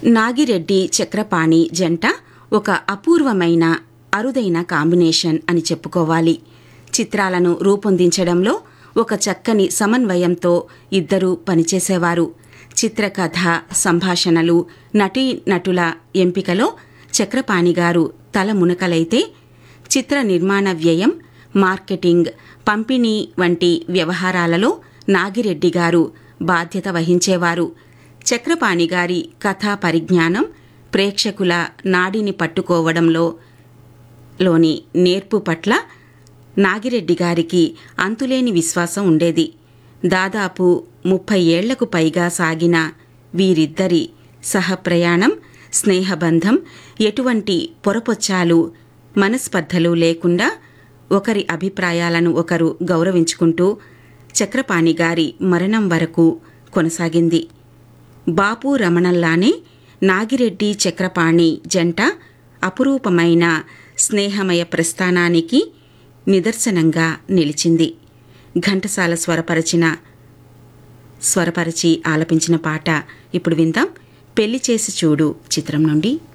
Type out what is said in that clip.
నాగిరెడ్డి చక్రపాణి జంట ఒక అపూర్వమైన అరుదైన కాంబినేషన్ అని చెప్పుకోవాలి చిత్రాలను రూపొందించడంలో ఒక చక్కని సమన్వయంతో ఇద్దరూ పనిచేసేవారు చిత్రకథ సంభాషణలు నటీ నటుల ఎంపికలో చక్రపాణి గారు తల మునకలైతే చిత్ర నిర్మాణ వ్యయం మార్కెటింగ్ పంపిణీ వంటి వ్యవహారాలలో నాగిరెడ్డి గారు బాధ్యత వహించేవారు చక్రపాణి గారి కథా పరిజ్ఞానం ప్రేక్షకుల నాడిని పట్టుకోవడంలో లోని నేర్పు పట్ల నాగిరెడ్డి గారికి అంతులేని విశ్వాసం ఉండేది దాదాపు ముప్పై ఏళ్లకు పైగా సాగిన వీరిద్దరి సహప్రయాణం స్నేహబంధం ఎటువంటి పొరపొచ్చాలు మనస్పర్ధలు లేకుండా ఒకరి అభిప్రాయాలను ఒకరు గౌరవించుకుంటూ చక్రపాణి గారి మరణం వరకు కొనసాగింది బాపు రమణల్లానే నాగిరెడ్డి చక్రపాణి జంట అపురూపమైన స్నేహమయ ప్రస్థానానికి నిదర్శనంగా నిలిచింది ఘంటసాల స్వరపరచిన స్వరపరిచి ఆలపించిన పాట ఇప్పుడు విందాం పెళ్లి చేసి చూడు చిత్రం నుండి